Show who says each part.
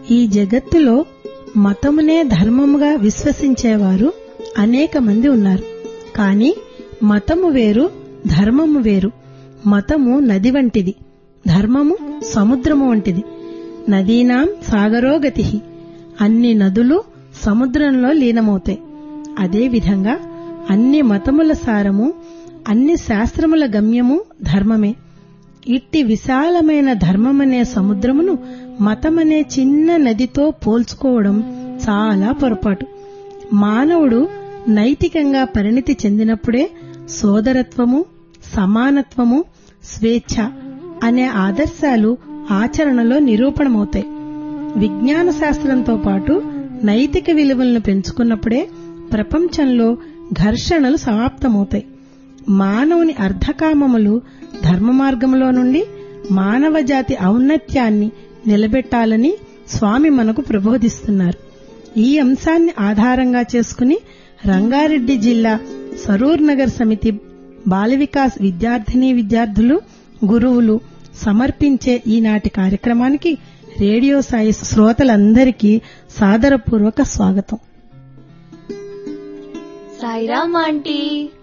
Speaker 1: ఈ జగత్తులో మతమునే ధర్మముగా విశ్వసించేవారు అనేక మంది ఉన్నారు కానీ మతము వేరు ధర్మము వేరు మతము నది వంటిది ధర్మము సముద్రము వంటిది నదీనాం సాగరోగతి అన్ని నదులు సముద్రంలో లీనమవుతాయి అదేవిధంగా అన్ని మతముల సారము అన్ని శాస్త్రముల గమ్యము ధర్మమే ఇట్టి విశాలమైన ధర్మమనే సముద్రమును మతమనే చిన్న నదితో పోల్చుకోవడం చాలా పొరపాటు మానవుడు నైతికంగా పరిణితి చెందినప్పుడే సోదరత్వము సమానత్వము స్వేచ్ఛ అనే ఆదర్శాలు ఆచరణలో నిరూపణమవుతాయి విజ్ఞాన శాస్త్రంతో పాటు నైతిక విలువలను పెంచుకున్నప్పుడే ప్రపంచంలో ఘర్షణలు సమాప్తమవుతాయి మానవుని అర్ధకామములు ధర్మ మార్గంలో నుండి మానవ జాతి ఔన్నత్యాన్ని నిలబెట్టాలని స్వామి మనకు ప్రబోధిస్తున్నారు ఈ అంశాన్ని ఆధారంగా చేసుకుని రంగారెడ్డి జిల్లా సరూర్ నగర్ సమితి బాల వికాస్ విద్యార్థిని విద్యార్థులు గురువులు సమర్పించే ఈనాటి కార్యక్రమానికి రేడియో సాయి శ్రోతలందరికీ సాదరపూర్వక స్వాగతం
Speaker 2: సాయిరామ్ ఆంటీ